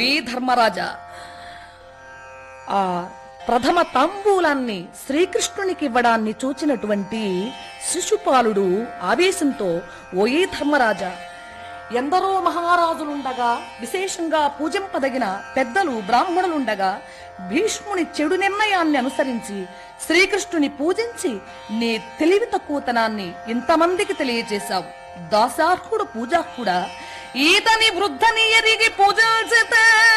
ఓయి ధర్మరాజా ఆ ప్రథమ తాంబూలాన్ని శ్రీకృష్ణునికి ఇవ్వడాన్ని చూచినటువంటి శిశుపాలుడు ఆవేశంతో ఓయే ధర్మరాజా ఎందరో మహారాజులుండగా విశేషంగా పూజింపదగిన పెద్దలు బ్రాహ్మణులుండగా భీష్ముని చెడు నిర్ణయాన్ని అనుసరించి శ్రీకృష్ణుని పూజించి నీ తెలివి తక్కువతనాన్ని ఇంతమందికి తెలియజేశావు దాసార్హుడు పూజార్హుడా ఈతని వృద్ధని ఎరిగి పూజించితే